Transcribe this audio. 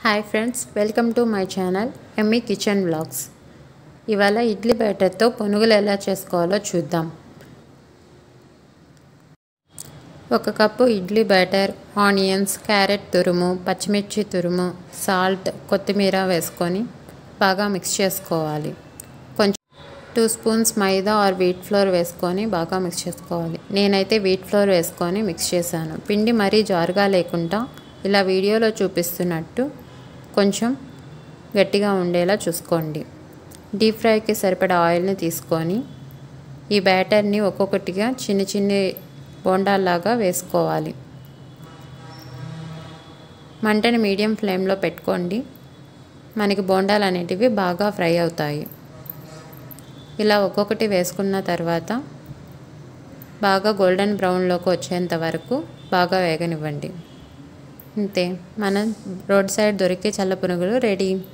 hi friends welcome to my channel Emmy kitchen blogs ఇవాళ ఇడ్లీ బ్యాటర్తో పునుగులు ఎలా చేసుకోవాలో చూద్దాం ఒక cup idli batter onions carrot తురుము పచ్చిమిర్చి తురుము సాల్ట్ కొత్తిమీర వేసుకొని బాగా మిక్స్ చేసుకోవాలి కొంచెం two spoons maida or wheat flour వేసుకొని బాగా మిక్స్ చేసుకోవాలి నేనైతే వీట్ ఫ్లోర్ వేసుకొని మిక్స్ చేశాను పిండి మరీ జారుగా లేకుండా ఇలా వీడియోలో చూపిస్తున్నట్టు కొంచెం గట్టిగా ఉండేలా చూసుకోండి డీప్ ఫ్రైకి సరిపడా ఆయిల్ని తీసుకొని ఈ బ్యాటర్ని ఒక్కొక్కటిగా చిన్న చిన్న బోండాల్లాగా వేసుకోవాలి మంటని మీడియం ఫ్లేమ్లో పెట్టుకోండి మనకి బోండాలు అనేటివి బాగా ఫ్రై అవుతాయి ఇలా ఒక్కొక్కటి వేసుకున్న తర్వాత బాగా గోల్డెన్ బ్రౌన్లోకి వచ్చేంత వరకు బాగా వేగనివ్వండి అంతే మన రోడ్ సైడ్ దొరికే చల్ల పునుగులు రెడీ